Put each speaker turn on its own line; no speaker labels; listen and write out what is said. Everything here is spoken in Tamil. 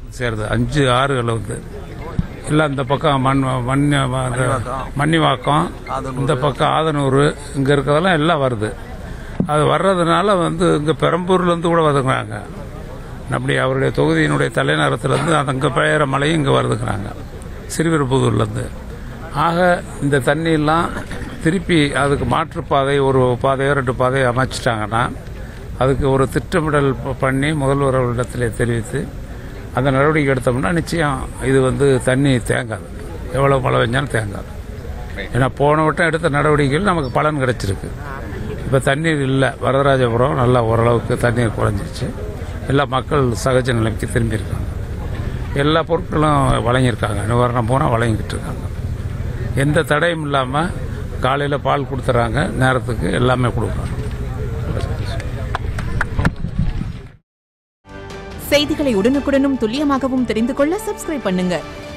சேருது அஞ்சு ஆறுகள் வந்து எல்லாம் இந்த பக்கம் மண் மண் மன்னிவாக்கம் இந்த பக்கம் ஆதனூர் இங்கே இருக்கிறதெல்லாம் எல்லாம் வருது அது வர்றதுனால வந்து இங்கே பெரம்பூர்லேருந்து கூட வருதுங்கிறாங்க அப்படி அவருடைய தொகுதியினுடைய தலைநகரத்துலேருந்து அந்த அங்கே பெயர மலையும் இங்கே வருதுங்கிறாங்க சிறுவிருப்புதூர்லேருந்து ஆக இந்த தண்ணியெல்லாம் திருப்பி அதுக்கு மாற்றுப்பாதை ஒரு பாதையோ ரெண்டு பாதையோ அமைச்சிட்டாங்கன்னா அதுக்கு ஒரு திட்டமிடல் ப- பண்ணி முதல்வர் அவர்களிடத்திலே தெரிவித்து அந்த நடவடிக்கை எடுத்தோம்னா நிச்சயம் இது வந்து தண்ணி தேங்காது எவ்வளோ மழை பெஞ்சாலும் தேங்காது ஏன்னா போன வட்டம் எடுத்த நடவடிக்கைகள் நமக்கு பலன் கிடைச்சிருக்கு இப்போ தண்ணீர் இல்லை வரதராஜபுரம் நல்லா ஓரளவுக்கு தண்ணீர் குறைஞ்சிருச்சு எல்லா மக்கள் சகஜ நிலைமைக்கு திரும்பியிருக்காங்க எல்லா பொருட்களும் வழங்கியிருக்காங்க நிவாரணம் பூரா வழங்கிட்டு இருக்காங்க எந்த தடையும் இல்லாமல் காலையில் பால் கொடுத்துறாங்க நேரத்துக்கு எல்லாமே கொடுக்குறாங்க
செய்திகளை உடனுக்குடனும் துல்லியமாகவும் தெரிந்து கொள்ள சப்ஸ்கிரைப் பண்ணுங்க